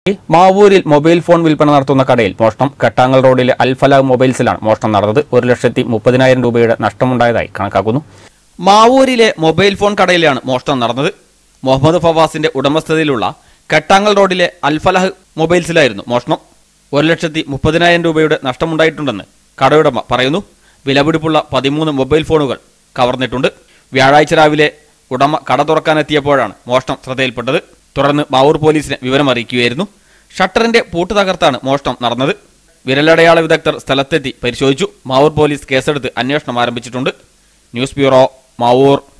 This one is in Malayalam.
മാവൂരിൽ മൊബൈൽ ഫോൺ വിൽപ്പന നടത്തുന്ന കടയിൽ മോഷണം കട്ടാങ്ങൽ റോഡിലെ അൽഫലാഗ് മൊബൈൽസിലാണ് മോഷണം നടന്നത് ഒരു ലക്ഷത്തി മുപ്പതിനായിരം രൂപയുടെ നഷ്ടമുണ്ടായതായി കണക്കാക്കുന്നു മാവൂരിലെ മൊബൈൽ ഫോൺ കടയിലാണ് മോഷണം നടന്നത് മുഹമ്മദ് ഫവാസിന്റെ ഉടമസ്ഥതയിലുള്ള കട്ടാങ്ങൽ റോഡിലെ അൽഫലഹ് മൊബൈൽസിലായിരുന്നു മോഷണം ഒരു ലക്ഷത്തി മുപ്പതിനായിരം രൂപയുടെ നഷ്ടമുണ്ടായിട്ടുണ്ടെന്ന് കടയുടമ പറയുന്നു വിലപിടിപ്പുള്ള പതിമൂന്ന് മൊബൈൽ ഫോണുകൾ കവർന്നിട്ടുണ്ട് വ്യാഴാഴ്ച രാവിലെ ഉടമ കട തുറക്കാനെത്തിയപ്പോഴാണ് മോഷണം ശ്രദ്ധയിൽപ്പെട്ടത് തുടർന്ന് മാവൂർ പോലീസിനെ വിവരം അറിയിക്കുകയായിരുന്നു ഷട്ടറിന്റെ പൂട്ട് തകർത്താണ് മോഷണം നടന്നത് വിരലടയാള വിദഗ്ധർ സ്ഥലത്തെത്തി പരിശോധിച്ചു മാവൂർ പോലീസ് കേസെടുത്ത് അന്വേഷണം ആരംഭിച്ചിട്ടുണ്ട് ന്യൂസ് ബ്യൂറോ മാവൂർ